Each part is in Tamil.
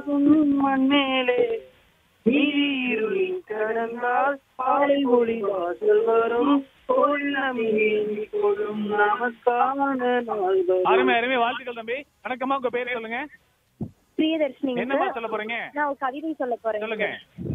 உருவாகும் மண்மேலே நீரிருளின் கடந்தால் பாலை ஒளி வாசல் வரும் பௌர்ணமி கொடும் நமக்கான நாள் வரும். அருமை அருமை வாழ்த்துக்கள் தம்பி வணக்கம்மா உங்க பேர் சொல்லுங்க பிரியதர்ஷினி என்னம்மா சொல்ல போறீங்க நான் ஒரு கவிதை சொல்ல போறேன் சொல்லுங்க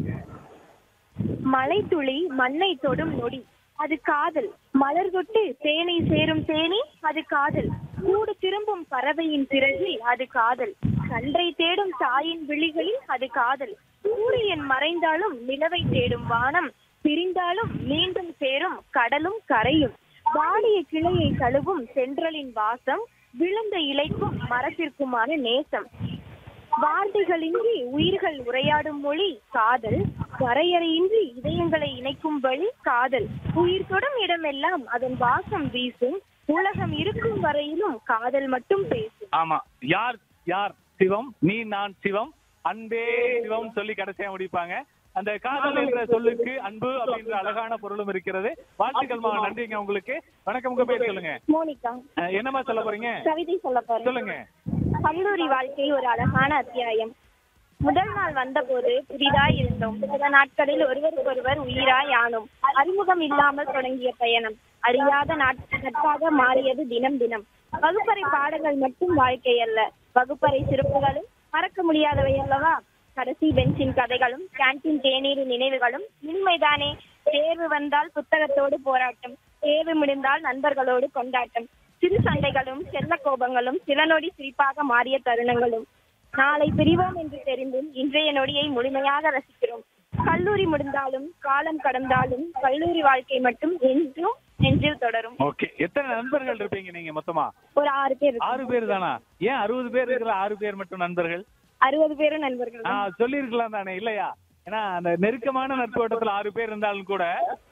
மலை துளி மண்ணை தொடும் நொடி அது காதல் மலர் தொட்டு தேனை சேரும் தேனி அது காதல் கூடு திரும்பும் பறவையின் பிறகில் அது காதல் கன்றை தேடும் தாயின் விழிகளில் அது காதல் சூரியன் மறைந்தாலும் நிலவை தேடும் வானம் பிரிந்தாலும் மீண்டும் சேரும் கடலும் கரையும் வாடிய கிளையை தழுவும் சென்றலின் வாசம் விழுந்த இலைக்கும் மரத்திற்குமான நேசம் வார்த்தைகளின்றி உயிர்கள் உரையாடும் மொழி காதல் வரையறையின்றி இதயங்களை இணைக்கும் வழி காதல் உயிர் தொடும் இடமெல்லாம் அதன் வாசம் வீசும் உலகம் இருக்கும் வரையிலும் காதல் மட்டும் பேசும் ஆமா யார் யார் சிவம் நீ நான் சிவம் அன்பே சிவம் சொல்லி கடைசியா முடிப்பாங்க அந்த காதல் என்ற சொல்லுக்கு அன்பு அப்படின்ற அழகான பொருளும் இருக்கிறது வாழ்த்துக்கள்மா நன்றிங்க உங்களுக்கு வணக்கம் உங்க பேர் சொல்லுங்க மோனிகா அஹ், என்னம்மா சொல்ல போறீங்க கவிதை சொல்ல போறேன் சொல்லுங்க கல்லூரி வாழ்க்கை ஒரு அழகான அத்தியாயம் முதல் நாள் வந்தபோது புதிதாய் இருந்தோம் சில நாட்களில் ஒருவருக்கொருவர் உயிராய் ஆனோம் அறிமுகம் இல்லாமல் தொடங்கிய பயணம் அறியாத நாட்- நட்பாக மாறியது தினம் தினம் வகுப்பறை பாடங்கள் மட்டும் வாழ்க்கை அல்ல வகுப்பறை சிறப்புகளும் மறக்க முடியாதவை அல்லவா கடைசி பெஞ்சின் கதைகளும் கேண்டீன் தேநீரின் நினைவுகளும் இனிமைதானே தேர்வு வந்தால் புத்தகத்தோடு போராட்டம் தேர்வு முடிந்தால் நண்பர்களோடு கொண்டாட்டம் சிறு சண்டைகளும் செல்ல கோபங்களும் சில நொடி சிரிப்பாக மாறிய தருணங்களும் நாளை பிரிவோம் என்று தெரிந்தும் இன்றைய நொடியை முழுமையாக ரசிக்கிறோம் கல்லூரி முடிந்தாலும் காலம் கடந்தாலும் கல்லூரி வாழ்க்கை மட்டும் என்றும் நெஞ்சில் தொடரும் ஓகே எத்தனை நண்பர்கள் இருப்பீங்க நீங்க மொத்தமா ஒரு ஆறு பேர் இருக்கோம். ஆறு பேர் தானா ஏன் அறுபது பேர் இருக்கிற ஆறு பேர் மட்டும் நண்பர்கள் அறுபது பேரும் நண்பர்கள் ஆ சொல்லிருக்கலாம் தானே இல்லையா ஏன்னா அந்த நெருக்கமான நட்பு வட்டத்துல ஆறு பேர் இருந்தாலும் கூட